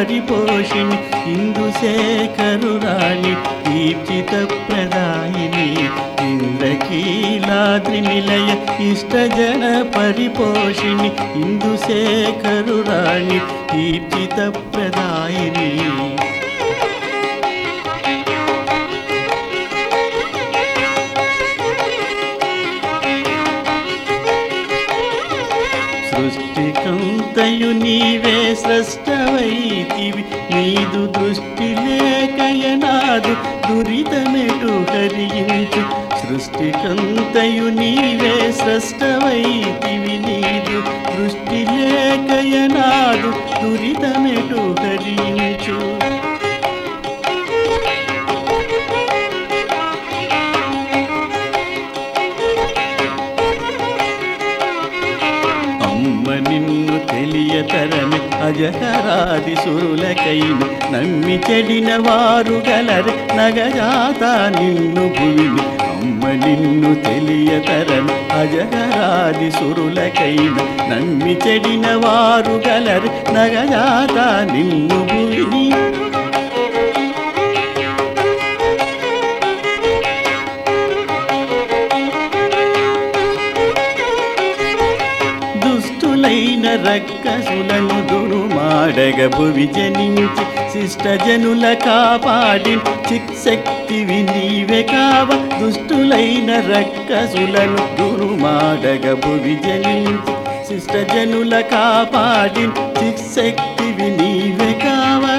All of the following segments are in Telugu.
పరిపోషిణి ఇందుశేఖరురాణి దీప్తిత ప్రదాయిని ఇంద్రకీలాద్రి నిలయ ఇష్టజన పరిపోషిణి ఇందుశేఖరురాణి దీప్తిత ప్రదాయిని సృష్టికంతయు నీవే స్రష్టవైతివి నీదు దృష్టి లేకయనాదు దురితమెటు హరించు సృష్టికంతయు నీవే స్రష్టవైతివి నీదు దృష్టి లేకయనాదు దురితమెటు హరించు అమ్మ నిన్ను తెలియతరని అజహరాది సురులకైన నమ్మి చెడిన వారు గలరి నగజాత నిన్ను భువిని అమ్మ నిన్ను తెలియతరని అజహరాది సురులకైన నమ్మి చెడిన వారు గలరి నగజాత నిన్ను భువిని దుష్టులైన రక్కసులను దురుమాడగ భువి జనించి శిష్టజనుల కాపాడి చిక్శక్తివి నీవే కావ దుష్టులైన రక్కసులను దురుమాడగ భువి జనించి శిష్టజనుల కాపాడి చిక్శక్తివి నీవే కావా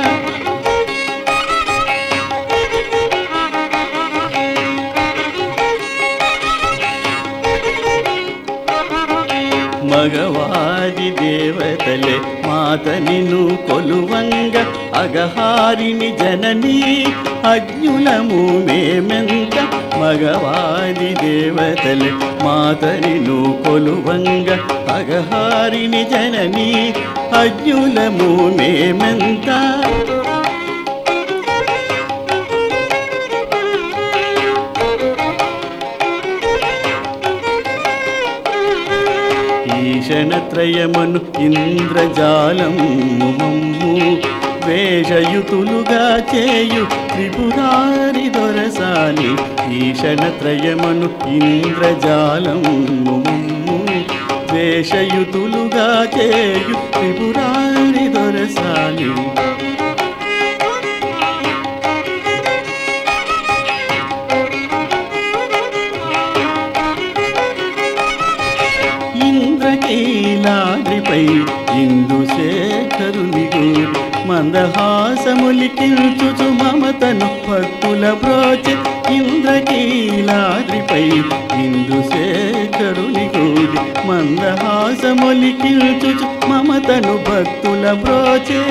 మగవాది దేవతలే మాత నిన్ను కొలువంగ అగహారిని జనని అజ్ఞులము మేమెంత మగవాది దేవతలే మాత నిన్ను కొలువంగ అగహారిని జనని అజ్ఞులము మేమెంత ఈశనత్రయమను ఇంద్రజాలము మమ్ము వేషయుతులుగా చేయు త్రిపురారి దొరసాని ఈశనత్రయమను ఇంద్రజాలము మమ్ము వేషయుతులుగా చేయు త్రిపురారి దొరసాని ఇంద్రకీలాద్రిపై ఇందుశేఖరుని గూరి మందహాసములికించుచు మమతను భక్తుల బ్రోచె ఇంద్రకీలాద్రిపై ఇందుశేఖరుని గూరి మందహాసములికించుచు మమతను భక్తుల బ్రోచే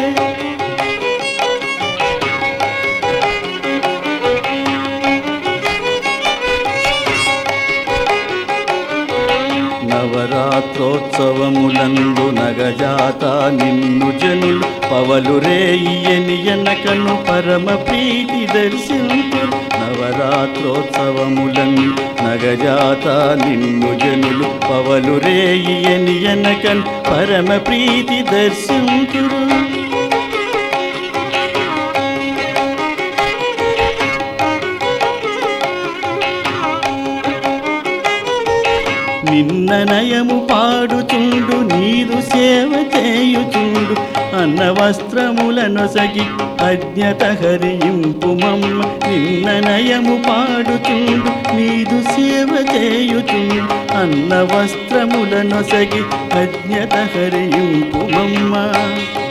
నవరాత్రోత్సవములందు నగజాత నిన్ను జనులు పవలు రేయని ఎనకను పరమ ప్రీతి దర్శింపు నవరాత్రోత్సవములందు నగజాత నిన్ను జనులు పవలు రేయని ఎనకను పరమ ప్రీతి దర్శింతురు నిన్న నయము పాడుచుండు నీరు సేవ చేయుచుండు అన్న వస్త్రముల నొసగి అజ్ఞత హరింపు మమ్మ నిన్న నయము పాడుచుండు నీరు సేవ చేయుచుండు అన్న వస్త్రముల నొసగి అజ్ఞత హరింపు మమ్మ